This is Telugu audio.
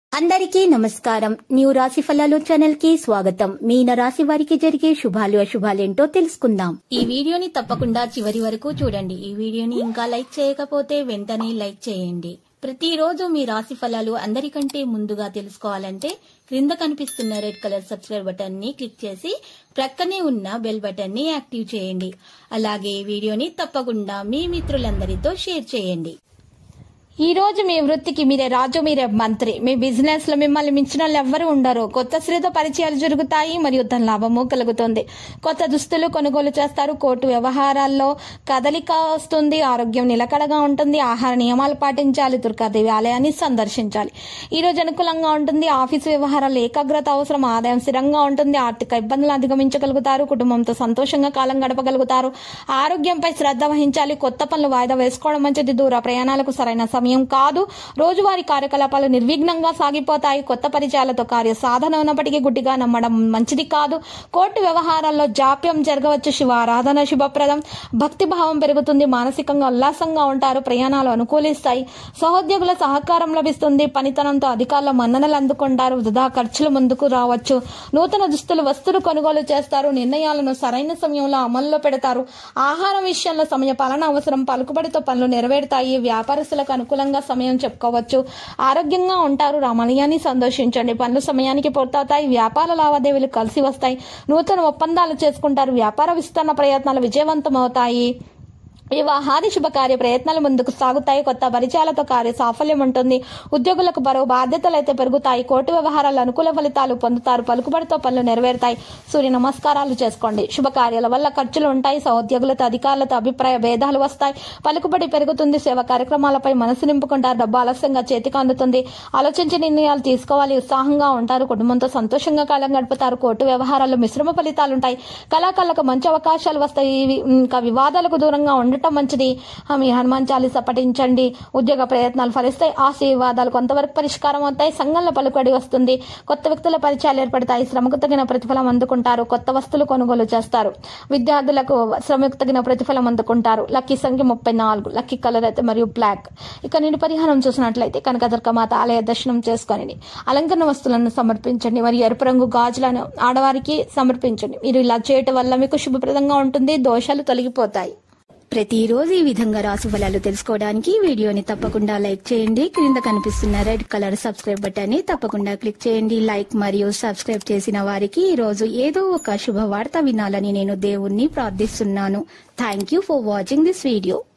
అందరికీ నమస్కారం న్యూ రాశి ఫలాలు ఛానల్ కి స్వాగతం మీన రాశి వారికి జరిగే శుభాలు అశుభాలేంటో తెలుసుకుందాం ఈ వీడియోని తప్పకుండా చివరి వరకు చూడండి ఈ వీడియోని ఇంకా లైక్ చేయకపోతే వెంటనే లైక్ చేయండి ప్రతిరోజు మీ రాశి ఫలాలు అందరికంటే ముందుగా తెలుసుకోవాలంటే క్రింద కనిపిస్తున్న రెడ్ కలర్ సబ్స్క్రైబ్ బటన్ ని క్లిక్ చేసి ప్రక్కనే ఉన్న బెల్ బటన్ ని యాక్టివ్ చేయండి అలాగే ఈ వీడియోని తప్పకుండా మీ మిత్రులందరితో షేర్ చేయండి ఈ రోజు మీ వృత్తికి మీరే రాజు మీరే మంత్రి మీ బిజినెస్ లో మిమ్మల్ని మించిన వాళ్ళు ఎవ్వరు ఉండరు కొత్త స్త్రీతో పరిచయాలు జరుగుతాయి మరియు ధన లాభము కలుగుతుంది కొత్త దుస్తులు కొనుగోలు చేస్తారు కోర్టు వ్యవహారాల్లో కదలిక వస్తుంది ఆరోగ్యం నిలకడగా ఉంటుంది ఆహార నియమాలు పాటించాలి దుర్గాదేవి ఆలయాన్ని సందర్శించాలి ఈ రోజు అనుకూలంగా ఉంటుంది ఆఫీసు వ్యవహారాల్లో ఏకాగ్రత అవసరం ఆదాయం స్థిరంగా ఉంటుంది ఆర్థిక ఇబ్బందులు అధిగమించగలుగుతారు కుటుంబంతో సంతోషంగా కాలం గడపగలుగుతారు ఆరోగ్యంపై శ్రద్ధ వహించాలి కొత్త పనులు వాయిదా వేసుకోవడం మంచిది దూర ప్రయాణాలకు సరైన సమయం కాదు రోజువారీ కార్యకలాపాలు నిర్విఘ్నంగా సాగిపోతాయి కొత్త పరిచయాలతో కార్య సాధన ఉన్నప్పటికీ గుడ్డిగా నమ్మడం మంచిది కాదు కోర్టు వ్యవహారాల్లో జాప్యం జరగవచ్చు శివ ఆరాధన శుభప్రదం భక్తి భావం పెరుగుతుంది మానసికంగా ఉల్లాసంగా ఉంటారు ప్రయాణాలు అనుకూలిస్తాయి సహోద్యోగుల సహకారం లభిస్తుంది పనితనంతో అధికారుల మన్ననలు అందుకుంటారు వృధా ఖర్చులు ముందుకు రావచ్చు నూతన దుస్తులు వస్తువులు కొనుగోలు చేస్తారు నిర్ణయాలను సరైన సమయంలో అమల్లో పెడతారు ఆహారం విషయంలో సమయ పాలన అవసరం పలుకుబడితో పనులు నెరవేరుతాయి వ్యాపారస్తులకు అనుకూలంగా సమయం చెప్పుకోవచ్చు ఆరోగ్యంగా ఉంటారు రామలయాన్ని సందర్శించండి పనులు సమయానికి పూర్తవుతాయి వ్యాపార లావాదేవీలు కలిసి వస్తాయి నూతన ఒప్పందాలు చేసుకుంటారు వ్యాపార విస్తరణ ప్రయత్నాలు విజయవంతమవుతాయి వివాహాది శుభకార్య ప్రయత్నాలు ముందుకు సాగుతాయి కొత్త పరిచయాలతో కార్య సాఫల్యం ఉంటుంది ఉద్యోగులకు బరువు బాధ్యతలు అయితే పెరుగుతాయి కోర్టు వ్యవహారాలు అనుకూల ఫలితాలు పొందుతారు పలుకుబడితో పనులు నెరవేరుతాయి సూర్య నమస్కారాలు చేసుకోండి శుభకార్యాల వల్ల ఖర్చులు ఉంటాయి సహోద్యోగులతో అధికారులతో అభిప్రాయ భేదాలు వస్తాయి పలుకుబడి పెరుగుతుంది సేవా కార్యక్రమాలపై మనసు నింపుకుంటారు డబ్బు ఆలస్యంగా చేతికి అందుతుంది ఆలోచించి నిర్ణయాలు తీసుకోవాలి ఉత్సాహంగా ఉంటారు కుటుంబంతో సంతోషంగా కాలం గడుపుతారు కోర్టు వ్యవహారాల్లో మిశ్రమ ఫలితాలు ఉంటాయి కళాకారులకు మంచి అవకాశాలు వస్తాయి ఇవి- ఇంకా వివాదాలకు దూరంగా ఉండటం మంచిది ఆ, మీ హనుమాన్ చాలీస పఠించండి ఉద్యోగ ప్రయత్నాలు ఫలిస్తాయి ఆస్తి వివాదాలు కొంతవరకు పరిష్కారం అవుతాయి సంఘంలో పలుకడి వస్తుంది కొత్త వ్యక్తుల పరిచయాలు ఏర్పడతాయి శ్రమకు తగిన ప్రతిఫలం అందుకుంటారు కొత్త వస్తువులు కొనుగోలు చేస్తారు విద్యార్థులకు శ్రమకు తగిన ప్రతిఫలం అందుకుంటారు లక్కీ సంఖ్య ముప్పై నాలుగు లక్కీ కలర్ అయితే మరియు బ్లాక్ ఇక నేను పరిహారం చూసినట్లయితే కనకదుర్గమాత ఆలయ దర్శనం చేసుకొని అలంకరణ వస్తువులను సమర్పించండి మరియు ఎరుపు రంగు గాజులను ఆడవారికి సమర్పించండి మీరు ఇలా చేయటం వల్ల మీకు శుభప్రదంగా ఉంటుంది దోషాలు తొలగిపోతాయి ప్రతిరోజు ఈ విధంగా రాశి ఫలాలు తెలుసుకోవడానికి వీడియోని తప్పకుండా లైక్ చేయండి క్రింద కనిపిస్తున్న రెడ్ కలర్ సబ్స్క్రైబ్ బటన్ ని తప్పకుండా క్లిక్ చేయండి లైక్ మరియు సబ్స్క్రైబ్ చేసిన వారికి ఈ రోజు ఏదో ఒక శుభవార్త వినాలని నేను దేవుణ్ణి ప్రార్థిస్తున్నాను thank you for watching this video